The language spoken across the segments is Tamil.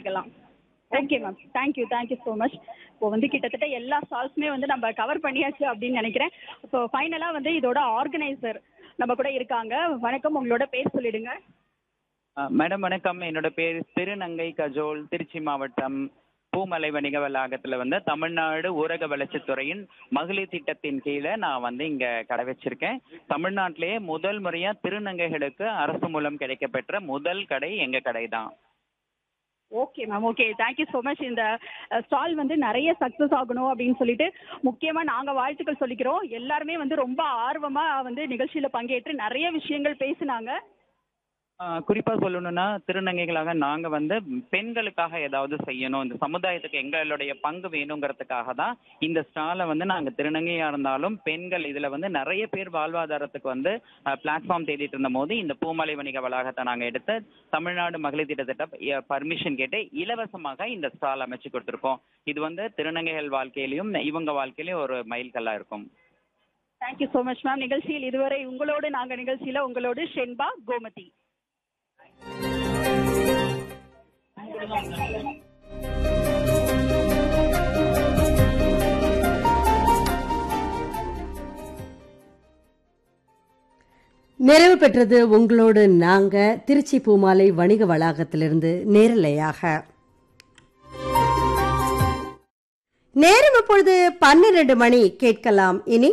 தெரிஞ்சுக்கலாம் okay ma'am thank you thank you so much இப்போ வந்து கிட்டத்தட்ட எல்லா ஸ்டால்ஸுமே வந்து நம்ம கவர் பண்ணியாச்சு அப்படின்னு நினைக்கிறேன் ஸோ ஃபைனலாக வந்து இதோட ஆர்கனைசர் நம்ம கூட இருக்காங்க வணக்கம் உங்களோட பேர் சொல்லிடுங்க ஆ, மேடம் வணக்கம் என்னோட பேர் திருநங்கை கஜோல் திருச்சி மாவட்டம் பூமலை வணிக வளாகத்தில் வந்து தமிழ்நாடு ஊரக வளர்ச்சித்துறையின் மகளிர் திட்டத்தின் கீழே நான் வந்து இங்கே கடை வச்சிருக்கேன் தமிழ்நாட்டிலேயே முதல் முறையாக திருநங்கைகளுக்கு அரசு மூலம் கிடைக்கப்பெற்ற முதல் கடை எங்கள் கடை தான் okay ma'am okay thank you so much இந்த ஸ்டால் வந்து நிறைய சக்ஸஸ் ஆகணும் அப்படின்னு சொல்லிட்டு முக்கியமாக நாங்கள் வாழ்த்துக்கள் சொல்லிக்கிறோம் எல்லாருமே வந்து ரொம்ப ஆர்வமாக வந்து நிகழ்ச்சியில் பங்கேற்று நிறைய விஷயங்கள் பேசினாங்க குறிப்பாக சொல்லணும்னா திருநங்கைகளாக நாங்கள் வந்து பெண்களுக்காக ஏதாவது செய்யணும் இந்த சமுதாயத்துக்கு எங்களுடைய பங்கு வேணுங்கிறதுக்காக தான் இந்த ஸ்டாலை வந்து நாங்கள் திருநங்கையாக இருந்தாலும் பெண்கள் இதில் வந்து நிறைய பேர் வாழ்வாதாரத்துக்கு வந்து பிளாட்ஃபார்ம் தேடிட்டு இருந்த போது இந்த பூமலை வணிக வளாகத்தை நாங்கள் எடுத்து தமிழ்நாடு மகளிர் திட்டத்திட்ட பர்மிஷன் கேட்டு இலவசமாக இந்த ஸ்டால் அமைச்சு கொடுத்துருக்கோம் இது வந்து திருநங்கைகள் வாழ்க்கையிலையும் இவங்க வாழ்க்கையிலையும் ஒரு மைல்கல்லாக இருக்கும் தேங்க்யூ ஸோ மச் மேம் நிகழ்ச்சியில் இதுவரை உங்களோடு நாங்கள் நிகழ்ச்சியில் உங்களோடு ஷென்பா கோமதி நிறைவு பெற்றது உங்களோடு நாங்க திருச்சி பூமாலை வணிக வளாகத்திலிருந்து நேரலையாக நேரம் இப்பொழுது பன்னிரண்டு மணி கேட்கலாம் இனி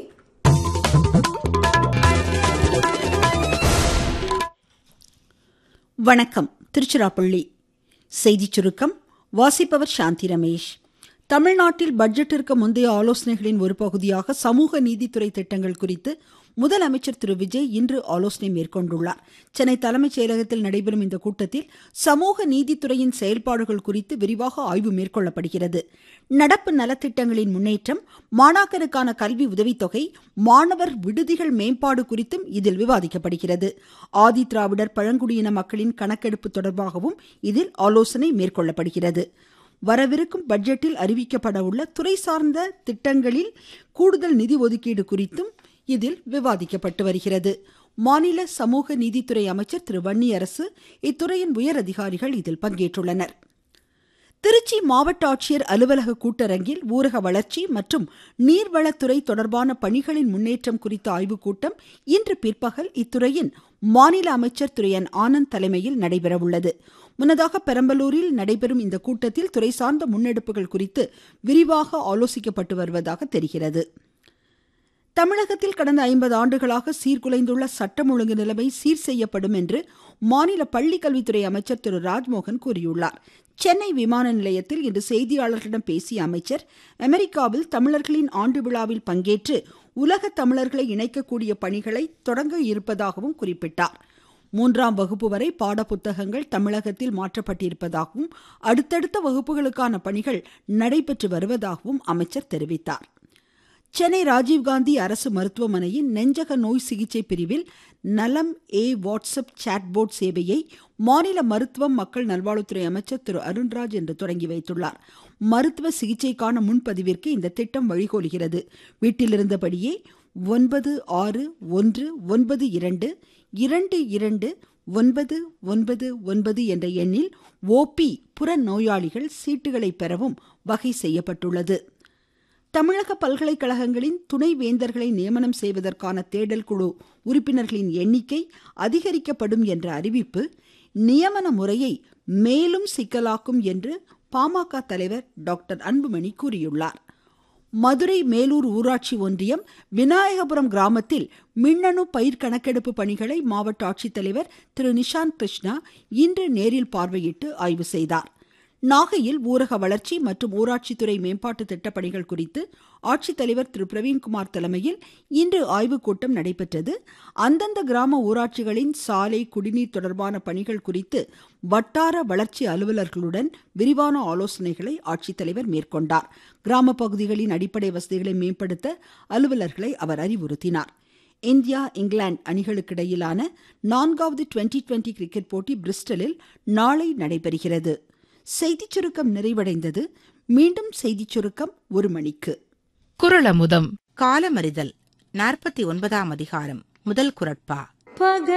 வணக்கம் திருச்சிராப்பள்ளி செய்திச் சுருக்கம் வாசிப்பவர் சாந்தி ரமேஷ் தமிழ்நாட்டில் பட்ஜெட்டிற்கு முந்தைய ஆலோசனைகளின் ஒரு பகுதியாக சமூக நீதித்துறை திட்டங்கள் குறித்து முதலமைச்சர் திரு விஜய் இன்று ஆலோசனை மேற்கொண்டுள்ளார் சென்னை தலைமைச் செயலகத்தில் நடைபெறும் இந்த கூட்டத்தில் சமூக நீதித்துறையின் செயல்பாடுகள் குறித்து விரிவாக ஆய்வு மேற்கொள்ளப்படுகிறது நடப்பு நலத்திட்டங்களின் முன்னேற்றம் மாணாக்கருக்கான கல்வி உதவித்தொகை மாணவர் விடுதிகள் மேம்பாடு குறித்தும் இதில் விவாதிக்கப்படுகிறது ஆதி திராவிடர் பழங்குடியின மக்களின் கணக்கெடுப்பு தொடர்பாகவும் இதில் ஆலோசனை மேற்கொள்ளப்படுகிறது வரவிருக்கும் பட்ஜெட்டில் அறிவிக்கப்பட உள்ள துறை சார்ந்த திட்டங்களில் கூடுதல் நிதி ஒதுக்கீடு குறித்தும் இதில் விவாதிக்கப்பட்டு வருகிறது மாநில சமூக நீதித்துறை அமைச்சர் திரு வன்னியரசு இத்துறையின் உயர் அதிகாரிகள் இதில் பங்கேற்றுள்ளனர் திருச்சி மாவட்ட ஆட்சியர் அலுவலக கூட்டரங்கில் ஊரக வளர்ச்சி மற்றும் நீர்வளத்துறை தொடர்பான பணிகளின் முன்னேற்றம் குறித்த ஆய்வுக் கூட்டம் இன்று பிற்பகல் இத்துறையின் மாநில அமைச்சர் திரு என் ஆனந்த் தலைமையில் நடைபெறவுள்ளது முன்னதாக பெரம்பலூரில் நடைபெறும் இந்த கூட்டத்தில் துறை சார்ந்த முன்னெடுப்புகள் குறித்து விரிவாக ஆலோசிக்கப்பட்டு வருவதாக தெரிகிறது தமிழகத்தில் கடந்த ஐம்பது ஆண்டுகளாக சீர்குலைந்துள்ள சட்டம் ஒழுங்கு நிலைமை சீர் செய்யப்படும் என்று மாநில பள்ளிக்கல்வித்துறை அமைச்சர் திரு ராஜ்மோகன் கூறியுள்ளார் சென்னை விமான நிலையத்தில் இன்று செய்தியாளர்களிடம் பேசிய அமைச்சர் அமெரிக்காவில் தமிழர்களின் ஆண்டு விழாவில் பங்கேற்று உலக தமிழர்களை இணைக்கக்கூடிய பணிகளை தொடங்க இருப்பதாகவும் குறிப்பிட்டார் மூன்றாம் வகுப்பு வரை பாடப்புத்தகங்கள் தமிழகத்தில் மாற்றப்பட்டிருப்பதாகவும் அடுத்தடுத்த வகுப்புகளுக்கான பணிகள் நடைபெற்று வருவதாகவும் அமைச்சர் தெரிவித்தார் சென்னை ராஜீவ்காந்தி அரசு மருத்துவமனையின் நெஞ்சக நோய் சிகிச்சை பிரிவில் நலம் ஏ வாட்ஸ்அப் சாட்போர்ட் சேவையை மாநில மருத்துவம் மக்கள் நல்வாழ்வுத்துறை அமைச்சர் திரு அருண்ராஜ் இன்று தொடங்கி வைத்துள்ளார் மருத்துவ சிகிச்சைக்கான முன்பதிவிற்கு இந்த திட்டம் வழிகோலுகிறது வீட்டிலிருந்தபடியே ஒன்பது ஆறு ஒன்று ஒன்பது இரண்டு இரண்டு இரண்டு ஒன்பது ஒன்பது ஒன்பது என்ற எண்ணில் ஓபி புற நோயாளிகள் சீட்டுகளை பெறவும் வகை செய்யப்பட்டுள்ளது தமிழக பல்கலைக்கழகங்களின் துணை வேந்தர்களை நியமனம் செய்வதற்கான தேடல் குழு உறுப்பினர்களின் எண்ணிக்கை அதிகரிக்கப்படும் என்ற அறிவிப்பு நியமன முறையை மேலும் சிக்கலாக்கும் என்று பாமக தலைவர் டாக்டர் அன்புமணி கூறியுள்ளார் மதுரை மேலூர் ஊராட்சி ஒன்றியம் விநாயகபுரம் கிராமத்தில் மின்னணு பயிர் கணக்கெடுப்பு பணிகளை மாவட்ட ஆட்சித்தலைவர் திரு நிஷாந்த் கிருஷ்ணா இன்று நேரில் பார்வையிட்டு ஆய்வு செய்தார் நாகையில் ஊரக வளர்ச்சி மற்றும் ஊராட்சித்துறை மேம்பாட்டு திட்டப்பணிகள் குறித்து ஆட்சித்தலைவர் திரு பிரவீன்குமார் தலைமையில் இன்று ஆய்வுக் கூட்டம் நடைபெற்றது அந்தந்த கிராம ஊராட்சிகளின் சாலை குடிநீர் தொடர்பான பணிகள் குறித்து வட்டார வளர்ச்சி அலுவலர்களுடன் விரிவான ஆலோசனைகளை ஆட்சித்தலைவர் மேற்கொண்டார் கிராம பகுதிகளின் அடிப்படை வசதிகளை மேம்படுத்த அலுவலர்களை அவர் அறிவுறுத்தினார் இந்தியா இங்கிலாந்து அணிகளுக்கிடையிலான நான்காவது டுவெண்டி டுவெண்டி கிரிக்கெட் போட்டி பிரிஸ்டலில் நாளை நடைபெறுகிறது செய்திச் சுருக்கம் நிறைவடைந்தது மீண்டும் செய்திச் சுருக்கம் ஒரு மணிக்கு குரலமுதம் காலமறிதல் நாற்பத்தி ஒன்பதாம் அதிகாரம் முதல் குரட்பா